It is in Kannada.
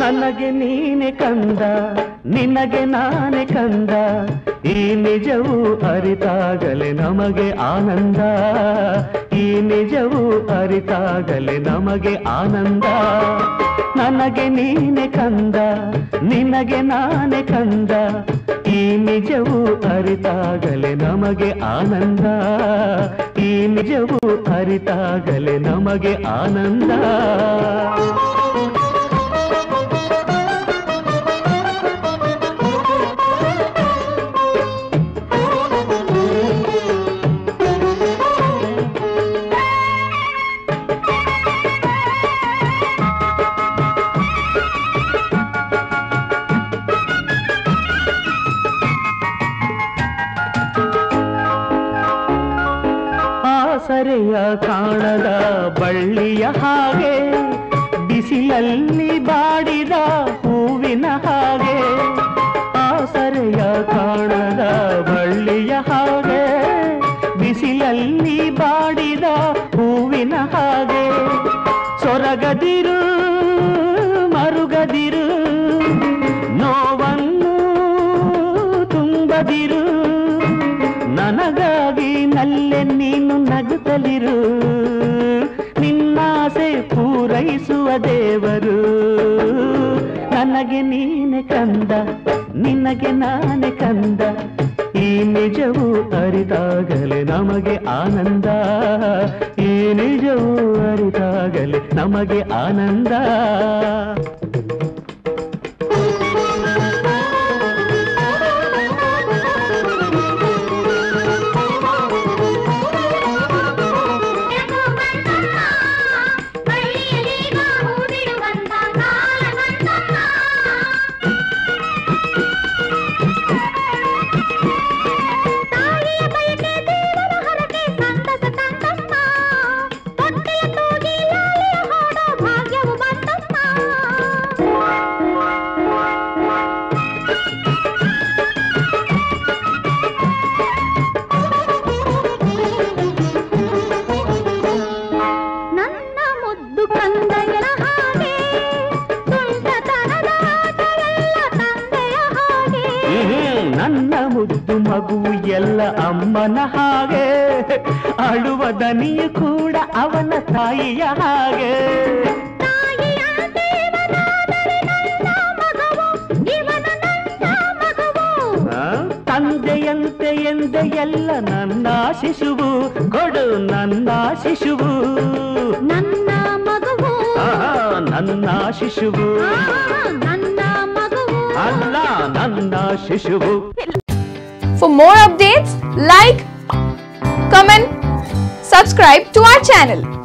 ನನಗೆ ನೀನೆ ಕಂದ ನಿನಗೆ ನಾನೆ ಕಂದ ಈ ನಿಜವು ಅರಿತಾಗಲೇ ನಮಗೆ ಆನಂದ ಈ ನಿಜವು ಅರಿತಾಗಲೇ ನಮಗೆ ಆನಂದ ನನಗೆ ನೀನೆ ಕಂದ ನಿನಗೆ ನಾನೆ ಕಂದ ಈ ನಿಜವು ಅರಿತಾಗಲೇ ನಮಗೆ ಆನಂದ ಈ ನಿಜವು ಅರಿತಾಗಲೇ ನಮಗೆ ಆನಂದ ಆಸರೆಯ ಕಾಣದ ಬಳ್ಳಿಯ ಹಾಗೆ ಬಿಸಿಲಲ್ಲಿ ಬಾಡಿದ ಹೂವಿನ ಹಾಗೆ ಆಸರೆಯ ಕಾಣದ ಬಳ್ಳಿಯ ಹಾಗೆ ಬಿಸಿಲಲ್ಲಿ ಬಾಡಿದ ಹೂವಿನ ಹಾಗೆ ಸೊರಗದಿರು ಮರುಗದಿರು ನೋವನ್ನು ತುಂಬದಿರು ನನಗಾಗಿ ನಲ್ಲೆ ನೀನು ನಗುತ್ತಲಿರು ನಿನ್ನಾಸೆ ಪೂರೈಸುವ ದೇವರು ನನಗೆ ನೀನೆ ಕಂದ ನಿನಗೆ ನಾನೆ ಕಂದ ಈ ನಿಜವು ಅರಿತಾಗಲೇ ನಮಗೆ ಆನಂದ ಈ ನಿಜವು ಅರಿತಾಗಲೇ ನಮಗೆ ಆನಂದ ನನ್ನ ಮುದ್ದು ಕಂದಯ್ಯನ ಹಾಗೆ ತುಂಟತನದ ಆಟವೆಲ್ಲ ತಂದೆಯ ಹಾಗೆ ಹ್ಮ್, ನನ್ನ ಮುದ್ದು ಮಗು ಎಲ್ಲ ಅಮ್ಮನ ಹಾಗೆ ಅಳುವ ದನಿಯು ಕೂಡ ಅವನ ತಾಯಿಯ ಹಾಗೆ ತಾಯಿಯಂತೆ ಇವನಾದರೆ ನನ್ನ ಮಗವು ಇವನ ನನ್ನ ಮಗವು ಆ, ತಂದೆಯಂತೆ ಎಂದೆ ಎಲ್ಲ ನನ್ನ ಶಿಶುವು ಕೊಡು ನನ್ನ ಶಿಶುವು ನನ್ನ ಮಗವು ಆಹಾ, ನನ್ನ ಶಿಶುವು ಆ, ನನ್ನ ಮಗವು ಅಲ್ಲ ನನ್ನ ಶಿಶುವು For more updates, like, comment, subscribe to our channel.